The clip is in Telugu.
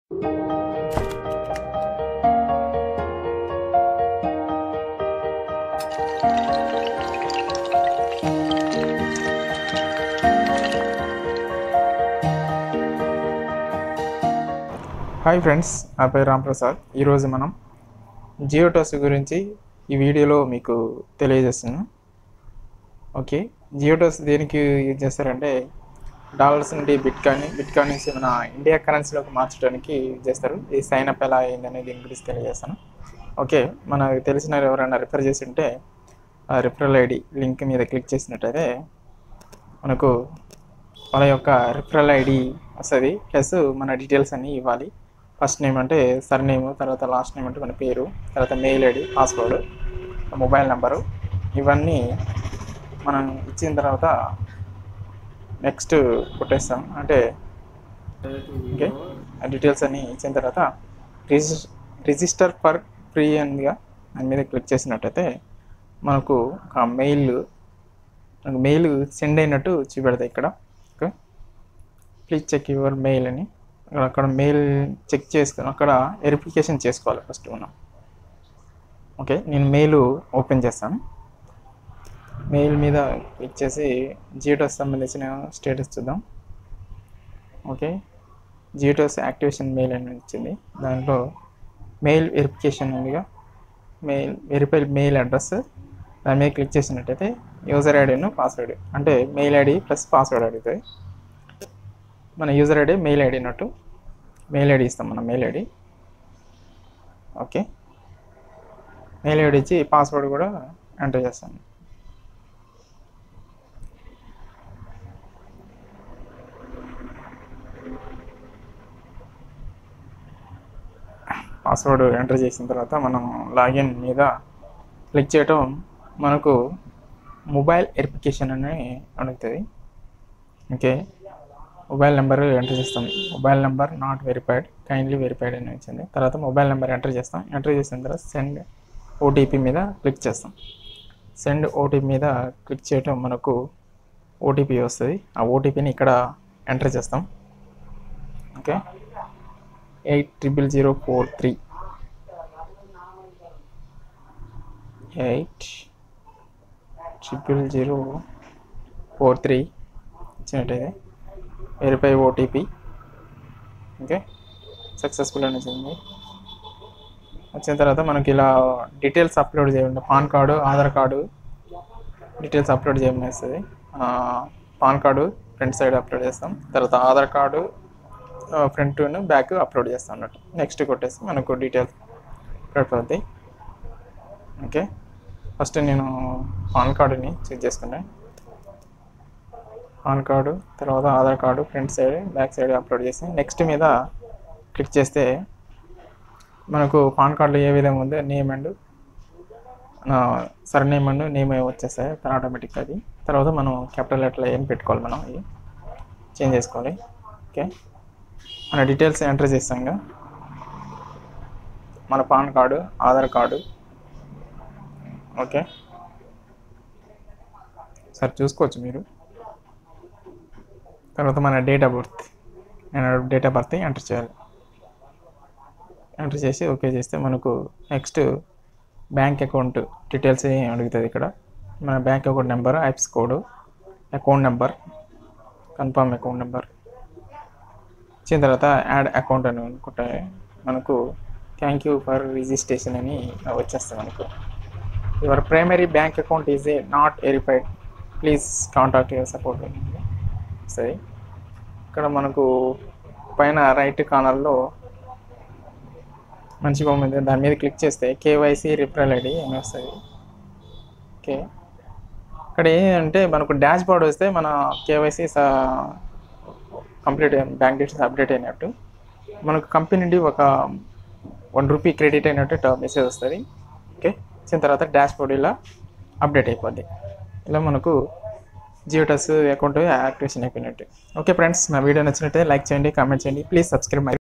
హాయ్ ఫ్రెండ్స్ నా పేరు రాంప్రసాద్ ఈరోజు మనం జియో టోస్ గురించి ఈ వీడియోలో మీకు తెలియజేస్తున్నాను ఓకే జియో టోస్ దేనికి యూజ్ చేస్తారంటే డాలర్స్ నుండి బిట్ కాయిన్ బిట్ కాయిన్ నుంచి మన ఇండియా కరెన్సీలోకి మార్చడానికి యూజ్ చేస్తారు ఈ సైన్ అప్ ఎలా అయిందనే దీని గురించి తెలియజేస్తాను ఓకే మనకు తెలిసిన ఎవరైనా రిఫర్ చేసి ఉంటే ఆ రిఫరల్ ఐడి లింక్ మీద క్లిక్ చేసినట్టయితే మనకు వాళ్ళ యొక్క రిఫరల్ ఐడి వస్తుంది ప్లస్ మన డీటెయిల్స్ అన్నీ ఇవ్వాలి ఫస్ట్ నేమ్ అంటే సర్ నేమ్ తర్వాత లాస్ట్ నేమ్ అంటే మన పేరు తర్వాత mail ID password mobile number ఇవన్నీ మనం ఇచ్చిన తర్వాత నెక్స్ట్ కొట్టేస్తాం అంటే ఓకే ఆ డీటెయిల్స్ అన్నీ ఇచ్చిన తర్వాత రిజిస్ రిజిస్టర్ ఫర్ ఫ్రీ అనిగా దాని మీద క్లిక్ చేసినట్టయితే మనకు ఒక మెయిల్ మనకు మెయిల్ సెండ్ అయినట్టు చూపెడతాయి ఇక్కడ okay please check your mail అని అక్కడ అక్కడ మెయిల్ చెక్ చేసుకుని అక్కడ వెరిఫికేషన్ చేసుకోవాలి ఫస్ట్ మనం ఓకే నేను మెయిల్ ఓపెన్ చేస్తాను మెయిల్ మీద క్లిక్ చేసి జియోటోస్ సంబంధించిన స్టేటస్ చూద్దాం ఓకే జియోటోస్ యాక్టివేషన్ మెయిల్ అని వచ్చింది దాంట్లో మెయిల్ వెరిఫికేషన్ ఉందిగా మెయిల్ వెరిఫై మెయిల్ అడ్రస్ దాని మీద క్లిక్ చేసినట్టయితే యూజర్ ఐడిను పాస్వర్డ్ అంటే మెయిల్ ఐడి ప్లస్ పాస్వర్డ్ అడుగుతుంది మన యూజర్ ఐడి మెయిల్ ఐడి అన్నట్టు మెయిల్ ఐడి ఇస్తాం మనం mail ID okay mail ID ఇచ్చి పాస్వర్డ్ కూడా ఎంటర్ చేస్తాను పాస్వర్డ్ ఎంటర్ చేసిన తర్వాత మనం లాగిన్ మీద క్లిక్ చేయటం మనకు మొబైల్ వెరిఫికేషన్ అని అడుగుతుంది ఓకే మొబైల్ నెంబర్ ఎంటర్ చేస్తాం mobile number not verified kindly verified అని వచ్చింది తర్వాత మొబైల్ నెంబర్ ఎంటర్ చేస్తాం ఎంటర్ చేసిన తర్వాత సెండ్ ఓటీపీ మీద క్లిక్ చేస్తాం సెండ్ ఓటీపీ మీద క్లిక్ చేయటం మనకు ఓటీపీ వస్తుంది ఆ ఓటీపీని ఇక్కడ ఎంటర్ చేస్తాం okay eight triple zero four three eight triple zero four three ఇచ్చినట్టయితే వెరిఫై ఓటీపీ ఓకే సక్సెస్ఫుల్ అని వచ్చింది వచ్చిన తర్వాత మనకి ఇలా డీటెయిల్స్ అప్లోడ్ చేయండి PAN card Aadhaar card details upload చేయమని వస్తుంది PAN card front side upload చేస్తాం తర్వాత Aadhaar card front back upload చేస్తాం అన్నట్టు నెక్స్ట్ కొట్టేసి మనకు డీటెయిల్స్ అప్లోడ్ అవుతాయి ఓకే ఫస్ట్ నేను పాన్ కార్డుని చెక్ చేసుకున్నాను పాన్ కార్డు తర్వాత Aadhaar card front side back side upload చేసి నెక్స్ట్ మీద క్లిక్ చేస్తే మనకు పాన్ కార్డులో ఏ విధంగా ఉందో name and surname and name వచ్చేస్తాయి ఆటోమేటిక్ అది తర్వాత మనం క్యాపిటల్ లెటర్ ఏం పెట్టుకోవాలి మనం ఇది చేంజ్ చేసుకోవాలి ఓకే మన డీటెయిల్స్ ఎంటర్ చేస్తాం ఇంకా మన PAN card Aadhaar card okay sir చూసుకోవచ్చు మీరు తర్వాత మన డేట్ ఆఫ్ బర్త్ నేను డేట్ ఆఫ్ బర్త్ ఎంటర్ చేయాలి ఎంటర్ చేసి ఓకే చేస్తే మనకు నెక్స్ట్ బ్యాంక్ అకౌంట్ డీటెయిల్స్ అడుగుతుంది ఇక్కడ మన bank account number IFSC code account number confirm account number ఇచ్చిన తర్వాత యాడ్ అకౌంట్ అని అనుకుంటే మనకు థ్యాంక్ యూ ఫర్ రిజిస్ట్రేషన్ అని వచ్చేస్తుంది మనకు your primary bank account is a not verified please contact your support వస్తుంది ఇక్కడ మనకు పైన రైట్ కార్నర్లో మంచి బొమ్మ ఉంది దాని మీద క్లిక్ చేస్తే కేవైసీ రిఫరల్ ఐడి అని వస్తుంది ఓకే ఇక్కడ ఏంటంటే మనకు డాష్ బోర్డ్ వస్తే మన KYC complete bank details update అయినట్టు మనకు కంపెనీ నుండి ఒక వన్ రూపీ క్రెడిట్ అయినట్టు మెసేజ్ వస్తుంది ఓకే వచ్చిన తర్వాత డాష్ బోర్డ్ ఇలా అప్డేట్ అయిపోద్ది ఇలా మనకు జియోటస్ అకౌంట్ యాక్టివేషన్ అయిపోయినట్టు ఓకే ఫ్రెండ్స్ నా వీడియో నచ్చినట్టే లైక్ చేయండి కామెంట్ చేయండి ప్లీజ్ సబ్స్క్రైబ్ మై